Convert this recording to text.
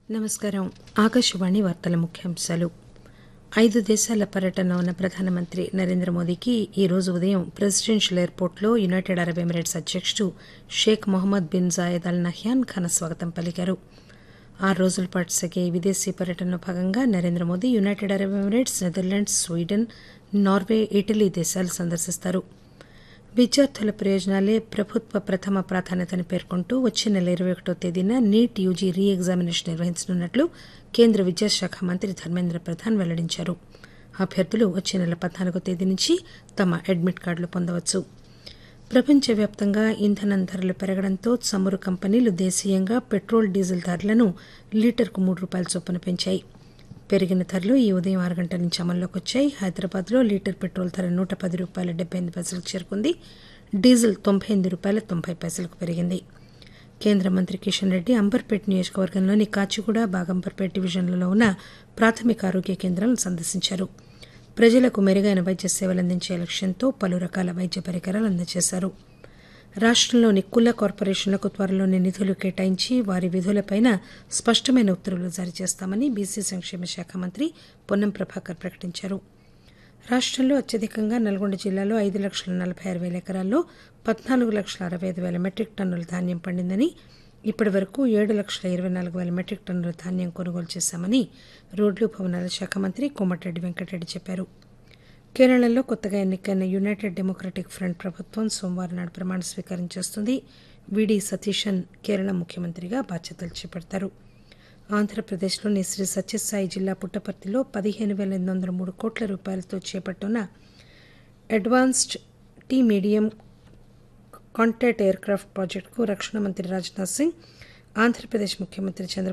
నమస్కారం ఆకాశవాణి వార్తల ముఖ్యాంశాలు ఐదు దేశాల పర్యటనలో ఉన్న ప్రధానమంత్రి నరేంద్ర మోదీకి ఈ రోజు ఉదయం ప్రెసిడెన్షియల్ ఎయిర్పోర్టులో యునైటెడ్ అరబ్ ఎమిరేట్స్ అధ్యకుడు Sheikh Mohammed bin Zayed Al Nahyan ఘన స్వాగతం పలికారు ఆరు రోజుల పాటు సాగే ఈ విదేశీ పర్యటనలో భాగంగా Narendra Modi United Arab Emirates Netherlands Sweden Norway Italy దేశాలు సందర్శిస్తారు విద్యార్థుల ప్రయోజనాలే ప్రభుత్వ ప్రథమ ప్రాధాన్యతని పేర్కొంటూ వచ్చే నెల ఇరవై ఒకటో తేదీన నీట్ యూజీ రీ ఎగ్జామినేషన్ నిర్వహించనున్నట్లు కేంద్ర విద్యాశాఖ మంత్రి ధర్మేంద్ర ప్రధాన్ వెల్లడించారు అభ్యర్థులు వచ్చే నెల పద్నాలుగో తేదీ నుంచి తమ అడ్మిట్ కార్డులు పొందవచ్చు ప్రపంచవ్యాప్తంగా ఇంధనం ధరలు పెరగడంతో చమురు కంపెనీలు దేశీయంగా పెట్రోల్ డీజిల్ ధరలను లీటర్కు మూడు రూపాయల చొప్పున పెంచాయి పెరిగిన ధరలు ఈ ఉదయం ఆరు గంటల నుంచి అమల్లోకి వచ్చాయి హైదరాబాద్లో లీటర్ పెట్రోల్ ధర నూట పది రూపాయల డెబ్బై ఎనిమిది పైసలకు చేరుకుంది డీజిల్ తొంభై ఎనిమిది రూపాయల తొంభై పైసలకు పెరిగింది కేంద్ర మంత్రి కిషన్ రెడ్డి అంబర్పేట్ నియోజకవర్గంలోని కాచిగూడ బాగంబర్పేట్ డివిజన్లలో ఉన్న ప్రాథమిక ఆరోగ్య కేంద్రాలను సందర్శించారు ప్రజలకు మెరుగైన వైద్య సేవలు అందించే లక్ష్యంతో పలు రకాల వైద్య పరికరాలు అందజేశారు రాష్టంలోని కుల కార్పొరేషన్లకు త్వరలోనే నిధులు కేటాయించి వారి విధులపైన స్పష్టమైన ఉత్తర్వులు జారీ చేస్తామని బీసీ సంక్షేమ శాఖ మంత్రి పొన్నం ప్రభాకర్ ప్రకటించారు రాష్టంలో అత్యధికంగా నల్గొండ జిల్లాలో ఐదు లక్షల నలభై ఆరు వేల ఎకరాల్లో పద్నాలుగు లక్షల అరవై ఐదు వేల మెట్రిక్ టన్నుల ధాన్యం పండిందని ఇప్పటి వరకు ఏడు లక్షల ఇరవై నాలుగు వేల మెట్రిక్ టన్నుల ధాన్యం కొనుగోలు చేశామని రోడ్లు భవనాల శాఖ మంత్రి కోమటిరెడ్డి వెంకటరెడ్డి చెప్పారు కేరళలో కొత్తగా ఎన్నికైన యునైటెడ్ డెమోక్రటిక్ ఫ్రంట్ ప్రభుత్వం సోమవారం నాడు ప్రమాణ స్వీకారం చేస్తుంది విడి సతీశన్ కేరళ ముఖ్యమంత్రిగా బాధ్యతలు చేపడతారు ఆంధ్రప్రదేశ్లోని శ్రీ సత్యసాయి జిల్లా పుట్టపర్తిలో పదిహేను వేల ఎనిమిది వందల మూడు కోట్ల రూపాయలతో చేపట్టున్న advanced T medium contact aircraft ప్రాజెక్టుకు రక్షణ మంత్రి రాజ్నాథ్ సింగ్ ఆంధ్రప్రదేశ్ ముఖ్యమంత్రి చంద్ర